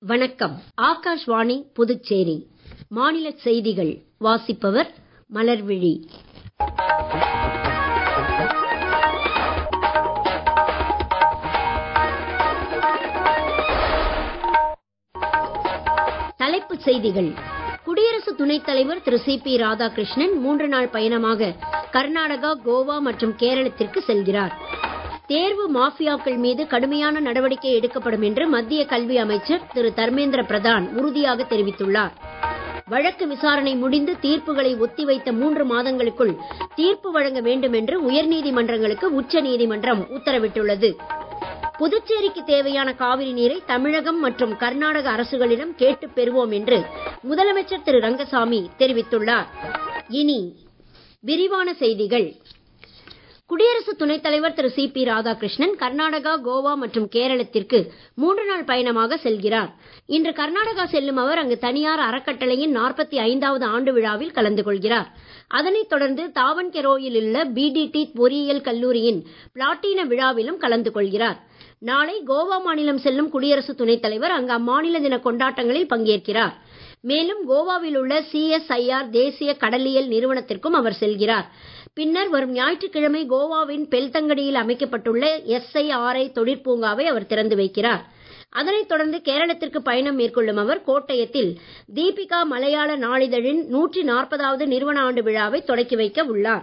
வணக்கம் ஆகாஷ்வாணி புதுச்சேரி மாநில செய்திகள் வாசிப்பவர் மலர்விழி தலைப்புச் செய்திகள் குடியரசு துணைத் தலைவர் திரு சி பி ராதாகிருஷ்ணன் மூன்று நாள் பயணமாக கர்நாடகா கோவா மற்றும் கேரளத்திற்கு செல்கிறார் தேர்வு மாஃபியாக்கள் மீது கடுமையான நடவடிக்கை எடுக்கப்படும் என்று மத்திய கல்வி அமைச்சர் திரு தர்மேந்திர பிரதான் உறுதியாக தெரிவித்துள்ளார் வழக்கு விசாரணை முடிந்து தீர்ப்புகளை ஒத்திவைத்த மூன்று மாதங்களுக்குள் தீர்ப்பு வழங்க வேண்டும் என்று உயர்நீதிமன்றங்களுக்கு உச்ச நீதிமன்றம் உத்தரவிட்டுள்ளது புதுச்சேரிக்கு தேவையான காவிரி நீரை தமிழகம் மற்றும் கர்நாடக அரசுகளிடம் கேட்டுப் பெறுவோம் என்று முதலமைச்சர் திரு ரங்கசாமி தெரிவித்துள்ளார் இனி விரிவான செய்திகள் குடியரசு துணைத் தலைவர் திரு சி பி ராதாகிருஷ்ணன் கர்நாடகா கோவா மற்றும் கேரளத்திற்கு மூன்று நாள் பயணமாக செல்கிறார் இன்று கர்நாடகா செல்லும் அவர் அங்கு தனியார் அறக்கட்டளையின் நாற்பத்தி ஐந்தாவது ஆண்டு விழாவில் கலந்து கொள்கிறார் அதனைத் தொடர்ந்து தாவன்கெரோயில் உள்ள பிடிடி பொறியியல் கல்லூரியின் பிளாட்டின விழாவிலும் கலந்து கொள்கிறார் நாளை கோவா மாநிலம் செல்லும் குடியரசு துணைத் தலைவர் அங்கு அம்மாநில தின கொண்டாட்டங்களில் பங்கேற்கிறார் மேலும் கோவாவில் உள்ள சிஎஸ்ஐஆர் தேசிய கடலியல் நிறுவனத்திற்கும் அவர் செல்கிறார் பின்னர் வரும் ஞாயிற்றுக்கிழமை கோவாவின் பெல்தங்கடியில் அமைக்கப்பட்டுள்ள எஸ்ஐஆர்ஐ தொழிற்பூங்காவை அவர் திறந்து வைக்கிறார் அதனைத் தொடர்ந்து கேரளத்திற்கு பயணம் மேற்கொள்ளும் அவர் கோட்டயத்தில் தீபிகா மலையாள நாளிதழின் நூற்றி நாற்பதாவது நிறுவன ஆண்டு விழாவை தொடக்கி வைக்க உள்ளார்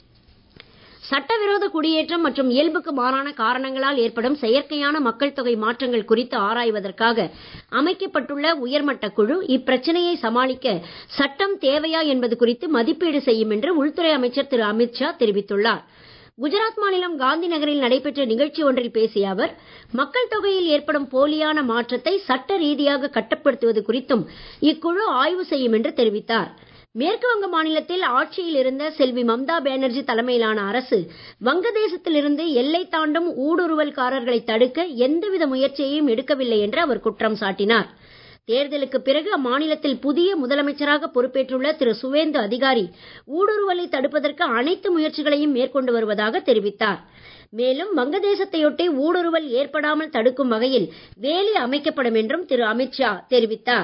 சட்டவிரோத குடியேற்றம் மற்றும் இயல்புக்கு மாறான காரணங்களால் ஏற்படும் செயற்கையான மக்கள் தொகை மாற்றங்கள் குறித்து ஆராய்வதற்காக அமைக்கப்பட்டுள்ள உயர்மட்ட குழு இப்பிரச்சனையை சமாளிக்க சட்டம் தேவையா என்பது குறித்து மதிப்பீடு செய்யும் என்று உள்துறை அமைச்சர் திரு அமித் ஷா தெரிவித்துள்ளார் குஜராத் மாநிலம் காந்தி நகரில் நடைபெற்ற நிகழ்ச்சி ஒன்றில் பேசிய அவர் மக்கள் தொகையில் ஏற்படும் போலியான மாற்றத்தை சட்ட ரீதியாக கட்டுப்படுத்துவது குறித்தும் இக்குழு ஆய்வு செய்யும் என்று தெரிவித்தார் மேற்கு வங்க மாநிலத்தில் ஆட்சியில் இருந்த செல்வி மம்தா பானர்ஜி தலைமையிலான அரசு வங்கதேசத்திலிருந்து எல்லை தாண்டும் ஊடுருவல்காரர்களை தடுக்க எந்தவித முயற்சியையும் எடுக்கவில்லை என்று அவர் குற்றம் சாட்டினார் தேர்தலுக்கு பிறகு அம்மாநிலத்தில் புதிய முதலமைச்சராக பொறுப்பேற்றுள்ள திரு சுவேந்து அதிகாரி ஊடுருவலை தடுப்பதற்கு அனைத்து முயற்சிகளையும் மேற்கொண்டு வருவதாக தெரிவித்தார் மேலும் வங்கதேசத்தையொட்டி ஊடுருவல் ஏற்படாமல் தடுக்கும் வகையில் வேலி அமைக்கப்படும் என்றும் திரு அமித்ஷா தெரிவித்தார்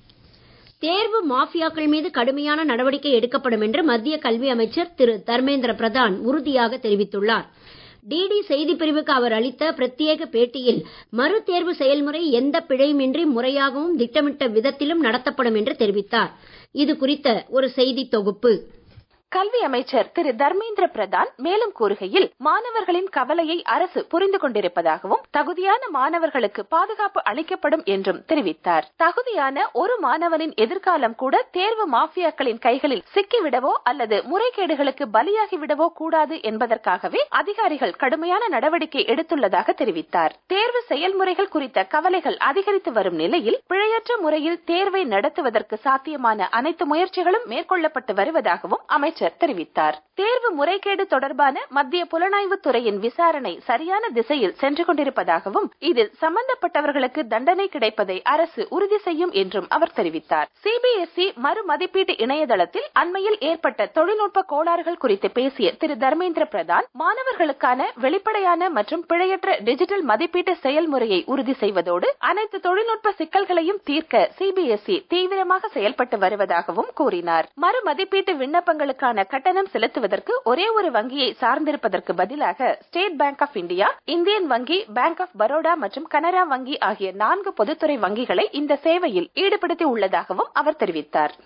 தேர்வு மாஃபியாக்கள் மீது கடுமையான நடவடிக்கை எடுக்கப்படும் என்று மத்திய கல்வி அமைச்சர் திரு தர்மேந்திர பிரதான் உறுதியாக தெரிவித்துள்ளார் டிடி செய்திப் பிரிவுக்கு அவர் அளித்த பிரத்யேக பேட்டியில் மறு தேர்வு செயல்முறை எந்த பிழையுமின்றி முறையாகவும் திட்டமிட்ட விதத்திலும் நடத்தப்படும் என்று தெரிவித்தார் இது குறித்த ஒரு செய்தி தொகுப்பு கல்வி அமைச்சர் திரு தர்மேந்திர பிரதான் மேலும் கூறுகையில் மாணவர்களின் கவலையை அரசு புரிந்து கொண்டிருப்பதாகவும் தகுதியான மாணவர்களுக்கு பாதுகாப்பு அளிக்கப்படும் என்றும் தெரிவித்தார் தகுதியான ஒரு மாணவனின் எதிர்காலம் கூட தேர்வு மாஃபியாக்களின் கைகளில் சிக்கிவிடவோ அல்லது முறைகேடுகளுக்கு பலியாகிவிடவோ கூடாது என்பதற்காகவே அதிகாரிகள் கடுமையான நடவடிக்கை எடுத்துள்ளதாக தெரிவித்தார் தேர்வு செயல்முறைகள் குறித்த கவலைகள் அதிகரித்து வரும் நிலையில் பிழையற்ற முறையில் தேர்வை நடத்துவதற்கு சாத்தியமான அனைத்து முயற்சிகளும் மேற்கொள்ளப்பட்டு வருவதாகவும் அமைச்சர் அமைச்சர் தெரிவித்தார் தேர்வு முறைகேடு தொடர்பான மத்திய புலனாய்வு துறையின் விசாரணை சரியான திசையில் சென்று கொண்டிருப்பதாகவும் இதில் சம்பந்தப்பட்டவர்களுக்கு தண்டனை கிடைப்பதை அரசு உறுதி செய்யும் என்றும் அவர் தெரிவித்தார் சிபிஎஸ்இ மறு மதிப்பீட்டு இணையதளத்தில் அண்மையில் ஏற்பட்ட தொழில்நுட்ப கோளாறுகள் குறித்து பேசிய திரு தர்மேந்திர பிரதான் மாணவர்களுக்கான வெளிப்படையான மற்றும் பிழையற்ற டிஜிட்டல் மதிப்பீட்டு செயல்முறையை உறுதி செய்வதோடு அனைத்து தொழில்நுட்ப சிக்கல்களையும் தீர்க்க சிபிஎஸ்இ தீவிரமாக செயல்பட்டு வருவதாகவும் கூறினார் மறு மதிப்பீட்டு விண்ணப்பங்களுக்கான கட்டணம் செலுத்துவதற்கு ஒரே ஒரு வங்கியை சார்ந்திருப்பதற்கு பதிலாக State Bank of India Indian வங்கி பேங்க் ஆஃப் பரோடா மற்றும் கனரா வங்கி ஆகிய நான்கு பொதுத்துறை வங்கிகளை இந்த சேவையில் ஈடுபடுத்தி உள்ளதாகவும் அவர் தெரிவித்தார்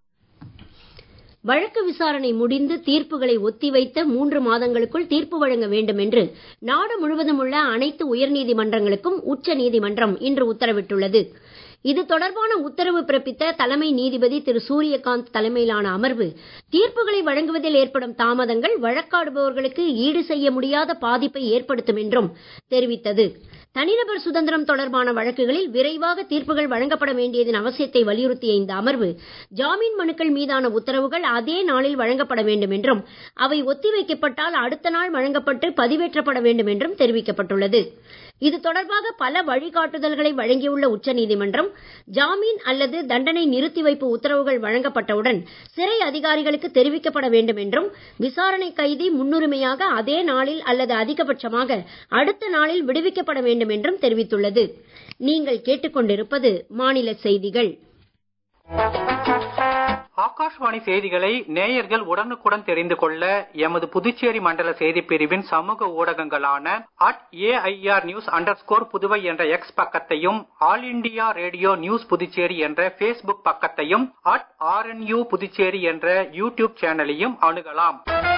வழக்கு விசாரணை முடிந்து தீர்ப்புகளை ஒத்திவைத்த மூன்று மாதங்களுக்குள் தீர்ப்பு வழங்க வேண்டும் என்று நாடு முழுவதும் உள்ள அனைத்து உயர்நீதிமன்றங்களுக்கும் உச்ச நீதிமன்றம் இன்று உத்தரவிட்டுள்ளது இது தொடர்பான உத்தரவு பிறப்பித்த தலைமை நீதிபதி திரு சூரியகாந்த் தலைமையிலான அமர்வு தீர்ப்புகளை வழங்குவதில் ஏற்படும் தாமதங்கள் வழக்காடுபவர்களுக்கு ஈடு செய்ய முடியாத பாதிப்பை ஏற்படுத்தும் என்றும் தெரிவித்தது தனிநபர் சுதந்திரம் தொடர்பான வழக்குகளில் விரைவாக தீர்ப்புகள் வழங்கப்பட வேண்டியதன் அவசியத்தை வலியுறுத்திய இந்த அமர்வு ஜாமீன் மனுக்கள் மீதான உத்தரவுகள் அதே நாளில் வழங்கப்பட வேண்டும் என்றும் அவை ஒத்திவைக்கப்பட்டால் அடுத்த நாள் வழங்கப்பட்டு பதிவேற்றப்பட வேண்டும் என்றும் தெரிவிக்கப்பட்டுள்ளது இது தொடர்பாக பல வழிகாட்டுதல்களை வழங்கியுள்ள உச்சநீதிமன்றம் ஜாமீன் அல்லது தண்டனை நிறுத்தி வைப்பு உத்தரவுகள் வழங்கப்பட்டவுடன் சிறை அதிகாரிகளுக்கு தெரிவிக்கப்பட வேண்டும் என்றும் விசாரணை கைதி முன்னுரிமையாக அதே நாளில் அல்லது அதிகபட்சமாக அடுத்த நாளில் விடுவிக்கப்பட வேண்டும் என்றும் தெரிவித்துள்ளது நீங்கள் கேட்டுக்கொண்டிருப்பது மாநில செய்திகள் ஆகாஷ்வாணி செய்திகளை நேயர்கள் உடனுக்குடன் தெரிந்து கொள்ள எமது புதுச்சேரி மண்டல செய்திப் பிரிவின் சமூக ஊடகங்களான at AIR news under Puduvai என்ற எக்ஸ் பக்கத்தையும் All India Radio news Puducherry என்ற பேஸ்புக் பக்கத்தையும் அட் ஆர்என்யூ புதுச்சேரி என்ற யூடியூப் சேனலையும் அணுகலாம்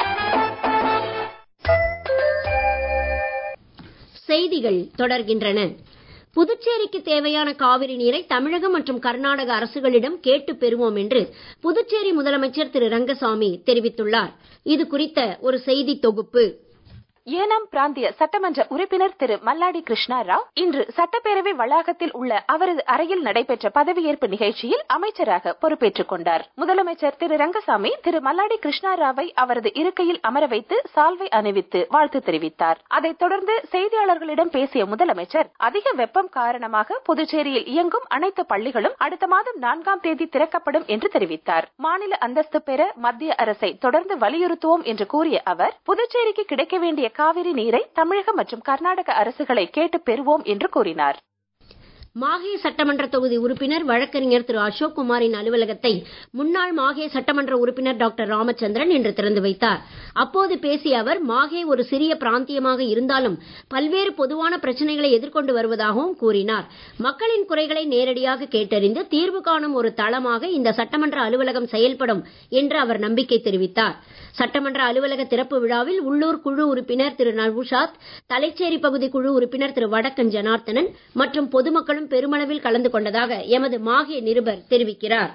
செய்திகள் தொடர்கின்றன புதுச்சேரிக்கு தேவையான காவிரி நீரை தமிழகம் மற்றும் கர்நாடக அரசுகளிடம் கேட்டு பெறுவோம் என்று புதுச்சேரி முதலமைச்சர் திரு ரங்கசாமி தெரிவித்துள்ளார் இது குறித்த ஒரு செய்தி தொகுப்பு ஏனாம் பிராந்திய சட்டமன்ற உறுப்பினர் திரு மல்லாடி கிருஷ்ணா ராவ் இன்று சட்டப்பேரவை வளாகத்தில் உள்ள அவரது அறையில் நடைபெற்ற பதவியேற்பு நிகழ்ச்சியில் அமைச்சராக பொறுப்பேற்றுக் கொண்டார் முதலமைச்சர் திரு ரங்கசாமி திரு மல்லாடி கிருஷ்ணா ராவை அவரது இருக்கையில் அமர வைத்து சால்வை அணிவித்து வாழ்த்து தெரிவித்தார் அதைத் தொடர்ந்து செய்தியாளர்களிடம் பேசிய முதலமைச்சர் அதிக வெப்பம் காரணமாக புதுச்சேரியில் இயங்கும் அனைத்து பள்ளிகளும் அடுத்த மாதம் நான்காம் தேதி திறக்கப்படும் என்று தெரிவித்தார் மாநில அந்தஸ்து பெற மத்திய அரசை தொடர்ந்து வலியுறுத்துவோம் என்று கூறிய அவர் புதுச்சேரிக்கு கிடைக்க வேண்டிய காவிரி நீரை தமிழக மற்றும் கர்நாடக அரசுகளை கேட்டு பெறுவோம் என்று கூறினார் மாஹே சட்டமன்ற தொகுதி உறுப்பினர் வழக்கறிஞர் திரு அசோக் குமாரின் அலுவலகத்தை முன்னாள் மாஹே சட்டமன்ற உறுப்பினர் டாக்டர் ராமச்சந்திரன் இன்று திறந்து வைத்தார் அப்போது பேசிய அவர் மாஹே ஒரு சிறிய பிராந்தியமாக இருந்தாலும் பல்வேறு பொதுவான பிரச்சனைகளை எதிர்கொண்டு வருவதாகவும் கூறினார் மக்களின் குறைகளை நேரடியாக கேட்டறிந்து தீர்வு காணும் ஒரு தளமாக இந்த சட்டமன்ற அலுவலகம் செயல்படும் என்று அவர் நம்பிக்கை தெரிவித்தார் சட்டமன்ற அலுவலக திறப்பு விழாவில் உள்ளூர் குழு உறுப்பினர் திரு நவுஷாத் தலைச்சேரி பகுதி குழு உறுப்பினர் திரு வடக்கன் ஜனார்த்தனன் மற்றும் பொதுமக்களும் பெருமளவில் கலந்து கொண்டதாக எமது மாஹே நிருபர் தெரிவிக்கிறார்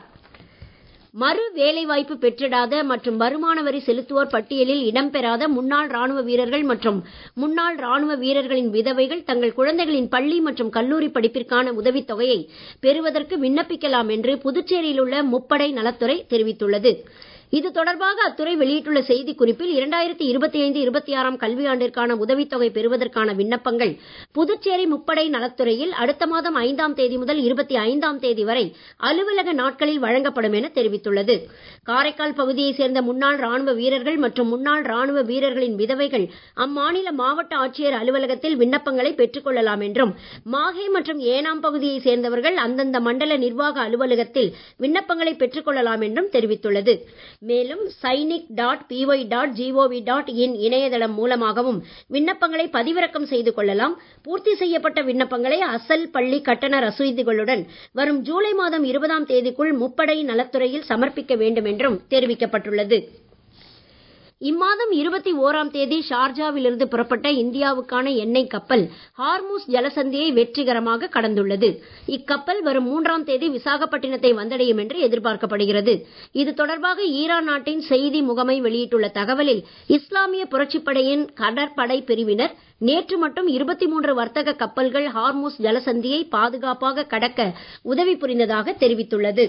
மறு வேலைவாய்ப்பு பெற்றிடாத மற்றும் வருமான வரி செலுத்துவோர் பட்டியலில் இடம்பெறாத முன்னாள் ராணுவ வீரர்கள் மற்றும் முன்னாள் ராணுவ வீரர்களின் விதவைகள் தங்கள் குழந்தைகளின் பள்ளி மற்றும் கல்லூரி படிப்பிற்கான உதவித் தொகையை பெறுவதற்கு விண்ணப்பிக்கலாம் என்று புதுச்சேரியில் உள்ள முப்படை நலத்துறை தெரிவித்துள்ளது இது தொடர்பாக அத்துறை வெளியிட்டுள்ள செய்திக் குறிப்பில் இரண்டாயிரத்தி இருபத்தி ஐந்து இருபத்தி ஆறாம் கல்வியாண்டிற்கான உதவித்தொகை பெறுவதற்கான விண்ணப்பங்கள் புதுச்சேரி முப்படை நலத்துறையில் அடுத்த மாதம் ஐந்தாம் தேதி முதல் இருபத்தி ஐந்தாம் தேதி வரை அலுவலக நாட்களில் வழங்கப்படும் என தெரிவித்துள்ளது காரைக்கால் பகுதியைச் சேர்ந்த முன்னாள் ராணுவ வீரர்கள் மற்றும் முன்னாள் ராணுவ வீரர்களின் விதவைகள் அம்மாநில மாவட்ட ஆட்சியர் அலுவலகத்தில் விண்ணப்பங்களை பெற்றுக் கொள்ளலாம் என்றும் மாஹே மற்றும் ஏனாம் பகுதியைச் சேர்ந்தவர்கள் அந்தந்த மண்டல நிர்வாக அலுவலகத்தில் விண்ணப்பங்களை பெற்றுக் கொள்ளலாம் என்றும் தெரிவித்துள்ளது மேலும் Sainik dot P Y dot G O V dot in இணையதளம் மூலமாகவும் விண்ணப்பங்களை பதிவிறக்கம் செய்து கொள்ளலாம் பூர்த்தி செய்யப்பட்ட விண்ணப்பங்களை அசல் பள்ளி கட்டண ரசீதுகளுடன் வரும் ஜூலை மாதம் இருபதாம் தேதிக்குள் முப்படை நலத்துறையில் சமர்ப்பிக்க வேண்டும் என்றும் தெரிவிக்கப்பட்டுள்ளது இம்மாதம் இருபத்தி ஓராம் தேதி ஷார்ஜாவிலிருந்து புறப்பட்ட இந்தியாவுக்கான எண்ணெய் கப்பல் ஹார்மூஸ் ஜலசந்தியை வெற்றிகரமாக கடந்துள்ளது இக்கப்பல் வரும் மூன்றாம் தேதி விசாகப்பட்டினத்தை வந்தடையும் என்று எதிர்பார்க்கப்படுகிறது இது தொடர்பாக ஈரான் நாட்டின் செய்தி முகமை வெளியிட்டுள்ள தகவலில் இஸ்லாமிய புரட்சிப்படையின் கடற்படை பிரிவினர் நேற்று மட்டும் இருபத்தி மூன்று வர்த்தக கப்பல்கள் ஹார்மூஸ் ஜலசந்தியை பாதுகாப்பாக கடக்க உதவி புரிந்ததாக தெரிவித்துள்ளது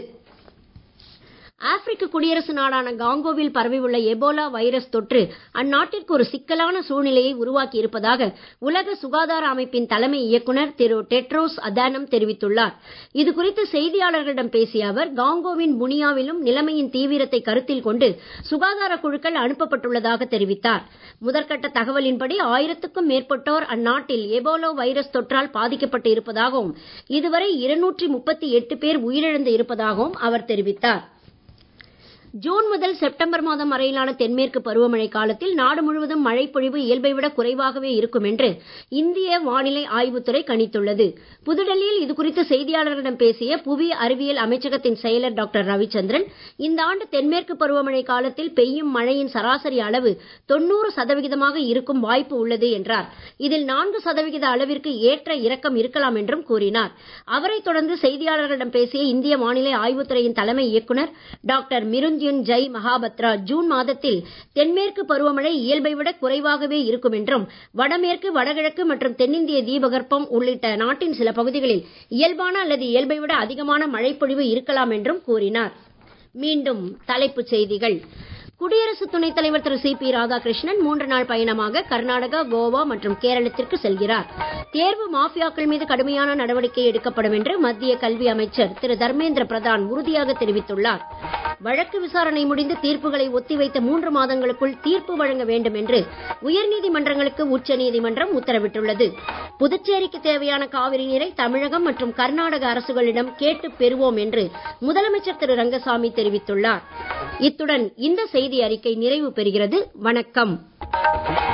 ஆப்பிரிக்க குடியரசு நாடான காங்கோவில் பரவியுள்ள எபோலா வைரஸ் தொற்று அந்நாட்டிற்கு ஒரு சிக்கலான சூழ்நிலையை உருவாக்கி இருப்பதாக உலக சுகாதார அமைப்பின் தலைமை இயக்குனர் திரு டெட்ரோஸ் அதானம் தெரிவித்துள்ளார் இது குறித்து செய்தியாளர்களிடம் பேசிய அவர் காங்கோவின் புனியாவிலும் நிலைமையின் தீவிரத்தை கருத்தில் கொண்டு சுகாதார குழுக்கள் அனுப்பப்பட்டுள்ளதாக தெரிவித்தார் முதற்கட்ட தகவலின்படி ஆயிரத்துக்கும் மேற்பட்டோர் அந்நாட்டில் எபோலா வைரஸ் தொற்றால் பாதிக்கப்பட்டு இருப்பதாகவும் இதுவரை இருநூற்றி முப்பத்தி எட்டு பேர் உயிரிழந்து இருப்பதாகவும் அவர் தெரிவித்தார் ஜூன் முதல் செப்டம்பர் மாதம் வரையிலான தென்மேற்கு பருவமழை காலத்தில் நாடு முழுவதும் மழை பொழிவு இயல்பை விட குறைவாகவே இருக்கும் என்று இந்திய வானிலை ஆய்வுத்துறை கணித்துள்ளது புதுடெல்லியில் இதுகுறித்து செய்தியாளர்களிடம் பேசிய புவி அறிவியல் அமைச்சகத்தின் செயலர் டாக்டர் ரவிச்சந்திரன் இந்த ஆண்டு தென்மேற்கு பருவமழை காலத்தில் பெய்யும் மழையின் சராசரி அளவு தொண்ணூறு சதவிகிதமாக இருக்கும் வாய்ப்பு உள்ளது என்றார் இதில் நான்கு சதவிகித அளவிற்கு ஏற்ற இறக்கம் இருக்கலாம் என்றும் கூறினார் அவரைத் தொடர்ந்து செய்தியாளர்களிடம் பேசிய இந்திய வானிலை ஆய்வுத்துறையின் தலைமை இயக்குநர் டாக்டர் மிருந்த் மிருத்யுன் ஜெய் மகாபத்ரா ஜூன் மாதத்தில் தென்மேற்கு பருவமழை இயல்பை விட குறைவாகவே இருக்கும் என்றும் வடமேற்கு வடகிழக்கு மற்றும் தென்னிந்திய தீபகற்பம் உள்ளிட்ட நாட்டின் சில பகுதிகளில் இயல்பான அல்லது இயல்பை விட அதிகமான மழைப்பொழிவு இருக்கலாம் என்றும் கூறினார் மீண்டும் தலைப்புச் செய்திகள் குடியரசு துணைத் தலைவர் திரு சி பி ராதாகிருஷ்ணன் மூன்று நாள் பயணமாக கர்நாடகா கோவா மற்றும் கேரளத்திற்கு செல்கிறார் தேர்வு மாஃபியாக்கள் மீது கடுமையான நடவடிக்கை எடுக்கப்படும் என்று மத்திய கல்வி அமைச்சர் திரு தர்மேந்திர பிரதான் உறுதியாக தெரிவித்துள்ளார் வழக்கு விசாரணை முடிந்து தீர்ப்புகளை ஒத்திவைத்த மூன்று மாதங்களுக்குள் தீர்ப்பு வழங்க வேண்டும் என்று உயர்நீதிமன்றங்களுக்கு உச்சநீதிமன்றம் உத்தரவிட்டுள்ளது புதுச்சேரிக்கு தேவையான காவிரி நீரை தமிழகம் மற்றும் கர்நாடக அரசுகளிடம் கேட்டு பெறுவோம் என்று முதலமைச்சர் திரு ரங்கசாமி தெரிவித்துள்ளார் இத்துடன் இந்த செய்தி அறிக்கை நிறைவு பெறுகிறது வணக்கம்